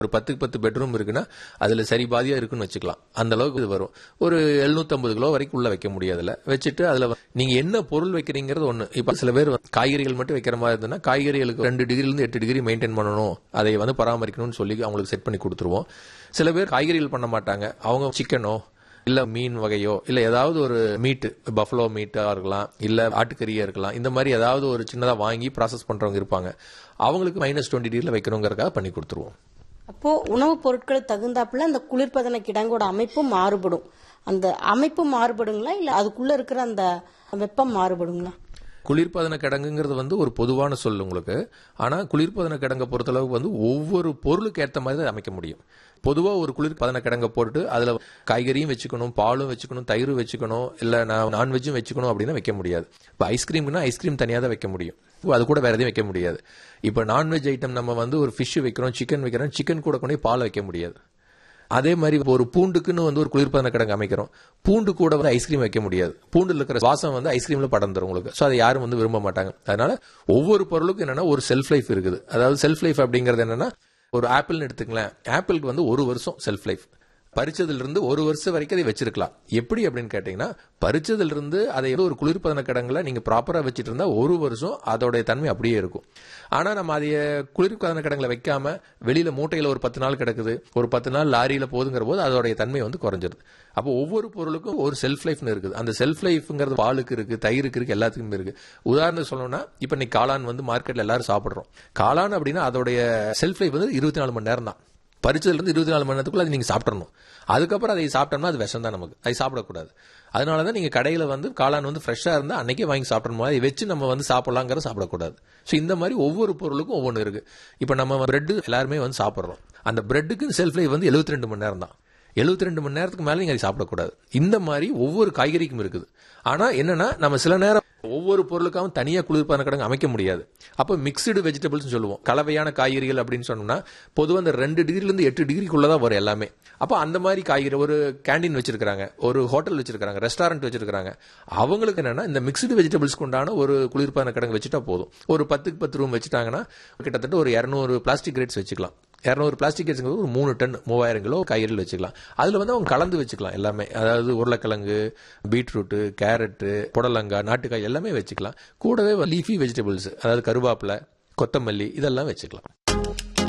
ஒரு பத்துக்கு பத்து பெட்ரூம் இருக்குன்னா அதுல சரி பாதியா இருக்குன்னு வச்சுக்கலாம் அந்த அளவுக்கு இது வரும் ஒரு 750 கிலோ வரைக்கும் உள்ள வைக்க முடியாதுல வச்சுட்டு அதுல வ- நீங்க என்ன பொருள் வைக்கிறீங்கிறது ஒண்ணு இப்ப சில பேர் வந்து காய்கறிகள் மட்டும் வைக்கிற மாதிரி இருந்ததுன்னா காய்கறிகளுக்கு ரெண்டு டிகிரில இருந்து எட்டு டிகிரி மெயின்டைன் பண்ணணும் அதை வந்து பராமரிக்கணும்னு சொல்லி அவங்களுக்கு செட் பண்ணி கொடுத்துருவோம் சில பேர் காய்கறிகள் பண்ண மாட்டாங்க அவங்க சிக்கனோ இல்ல மீன் வகையோ இல்ல ஏதாவது ஒரு மீட் பஃபலோ மீட்டா இருக்கலாம் இல்ல ஆட்டுக்கறியா இருக்கலாம் இந்த மாதிரி ஏதாவது ஒரு சின்னதா வாங்கி ப்ராசஸ் பண்றவங்க இருப்பாங்க அவங்களுக்கு மைனஸ் டுவெண்ட்டி டிகிரில வைக்கணுங்கிறதுக்காக பண்ணி கொடுத்துருவோம் அப்போ உணவுப் பொருட்களுக்கு தகுந்தாப்புல அந்த குளிர்பதன கிடங்கோட அமைப்பும் மாறுபடும் அந்த அமைப்பு மாறுபடுங்களா இல்ல அதுக்குள்ள இருக்கிற அந்த வெப்பம் மாறுபடுங்களா குளிர்பதன கிடங்குங்கிறது வந்து ஒரு பொதுவான சொல் உங்களுக்கு ஆனா குளிர்பதன கிடங்க பொறுத்தளவுக்கு வந்து ஒவ்வொரு பொருளுக்கு ஏற்ற மாதிரி தான் அமைக்க முடியும் பொதுவா ஒரு குளிர்பதன கிடங்க போட்டு அதுல காய்கறியும் வச்சுக்கணும் பாலும் வச்சுக்கணும் தயிரும் வச்சுக்கணும் இல்ல நான் நான்வெஜ்ஜும் வச்சுக்கணும் அப்படின்னு வைக்க முடியாது இப்போ ஐஸ்கிரீம்னா ஐஸ்கிரீம் தனியா தான் வைக்க முடியும் இப்போ அது கூட வேற எதையும் வைக்க முடியாது இப்போ நான்வெஜ் ஐட்டம் நம்ம வந்து ஒரு ஃபிஷ் வைக்கிறோம் சிக்கன் வைக்கிறோம் சிக்கன் கூட கொண்டு போய் பால் வைக்க முடியாது அதே மாதிரி இப்போ ஒரு பூண்டுக்குன்னு வந்து ஒரு குளிர்பதன கிடங்கு அமைக்கிறோம் பூண்டு கூட வந்து ஐஸ்கிரீம் வைக்க முடியாது பூண்டுல இருக்கிற வாசம் வந்து ஐஸ்கிரீம்ல படர்ந்துரும் உங்களுக்கு ஸோ அதை யாரும் வந்து விரும்ப மாட்டாங்க அதனால ஒவ்வொரு பொருளுக்கும் என்னன்னா ஒரு செல்ஃப் லைஃப் இருக்குது அதாவது செல்ஃப் லைஃப் அப்படிங்கிறது என்னன்னா ஒரு ஆப்பிள்னு எடுத்துங்களேன் ஆப்பிளுக்கு வந்து ஒரு வருஷம் செல்ஃப் லைஃப் பறிச்சதுல இருந்து ஒரு வருஷம் வரைக்கும் அதை வச்சிருக்கலாம் எப்படி அப்படின்னு கேட்டீங்கன்னா பறிச்சதுல இருந்து அதை ஏதோ ஒரு குளிர்பதன கிடங்குல நீங்க ப்ராப்பரா வச்சிட்டு இருந்தா ஒரு வருஷம் அதோடைய தன்மை அப்படியே இருக்கும் ஆனா நம்ம அதைய குளிர்பதன கிடங்குல வைக்காம வெளியில மூட்டையில ஒரு பத்து நாள் கிடக்குது ஒரு பத்து நாள் லாரியில போதுங்கிற போது அதோடைய தன்மை வந்து குறைஞ்சிருது அப்போ ஒவ்வொரு பொருளுக்கும் ஒரு செல்ஃப் லைஃப்னு இருக்குது அந்த செல்ஃப் லைஃப்ங்கிறது பாலுக்கு இருக்கு தயிருக்கு இருக்கு எல்லாத்துக்குமே இருக்கு உதாரணத்துக்கு சொல்லணும்னா இப்போ இன்னைக்கு காளான் வந்து மார்க்கெட்ல எல்லாரும் சாப்பிடுறோம் காளான் அப்படின்னா அதோடைய செல்ஃப் லைஃப் வந்து இருபத்தி நாலு மணி நேரம் தான் பறிச்சதுல இருந்து இருபத்தி நாலு மணி நேரத்துக்குள்ள அதை நீங்க சாப்பிடணும் அதுக்கப்புறம் அதை சாப்பிட்டோம்னா அது விஷம் தான் நமக்கு அதை சாப்பிடக்கூடாது அதனால தான் நீங்க கடையில வந்து காளான் வந்து ஃப்ரெஷ்ஷா இருந்தா அன்னைக்கே வாங்கி சாப்பிடணும் அதை வச்சு நம்ம வந்து சாப்பிடலாங்கிற சாப்பிடக்கூடாது ஸோ இந்த மாதிரி ஒவ்வொரு பொருளுக்கும் ஒவ்வொன்று இருக்கு இப்போ நம்ம பிரெட் எல்லாருமே வந்து சாப்பிட்றோம் அந்த பிரெட்டுக்கு செல்ஃப் லைஃப் வந்து 72 ரெண்டு மணி நேரம் தான் 72 ரெண்டு மணி நேரத்துக்கு மேல நீங்க அதை சாப்பிடக்கூடாது இந்த மாதிரி ஒவ்வொரு காய்கறிக்கும் இருக்குது ஆனா என்னன்னா நம்ம சில நேரம் ஒவ்வொரு பொருளுக்காகவும் தனியா குளிர்பான கிடங்கு அமைக்க முடியாது அப்போ மிக்சடு வெஜிடபிள்ஸ் சொல்லுவோம் கலவையான காய்கறிகள் அப்படின்னு சொன்னோம்னா பொதுவாக அந்த ரெண்டு டிகிரில இருந்து எட்டு டிகிரிக்குள்ள தான் வரும் எல்லாமே அப்போ அந்த மாதிரி காய்கறி ஒரு கேண்டீன் வச்சிருக்காங்க ஒரு ஹோட்டல் வச்சிருக்காங்க ரெஸ்டாரண்ட் வச்சிருக்காங்க அவங்களுக்கு என்னன்னா இந்த மிக்சடு வெஜிடபிள்ஸ்க்கு உண்டான ஒரு குளிர்பான கிடங்கு வச்சுட்டா போதும் ஒரு பத்துக்கு பத்து ரூம் வச்சுட்டாங்கன்னா கிட்டத்தட்ட ஒரு இரநூறு பிளாஸ்டிக் கிரேட்ஸ் வச்சுக்கலாம் இரநூறு பிளாஸ்டிக் கேட்ஸுங்கிறது ஒரு மூணு டன் மூவாயிரம் கிலோ காய்கறிகள் வச்சுக்கலாம் அதில் வந்து அவங்க கலந்து வச்சுக்கலாம் எல்லாமே அதாவது உருளைக்கிழங்கு பீட்ரூட்டு கேரட்டு புடலங்காய் நாட்டுக்காய் எல்லாமே வச்சுக்கலாம் கூடவே லீஃபி வெஜிடபிள்ஸ் அதாவது கருவேப்பிலை கொத்தமல்லி இதெல்லாம் வச்சுக்கலாம்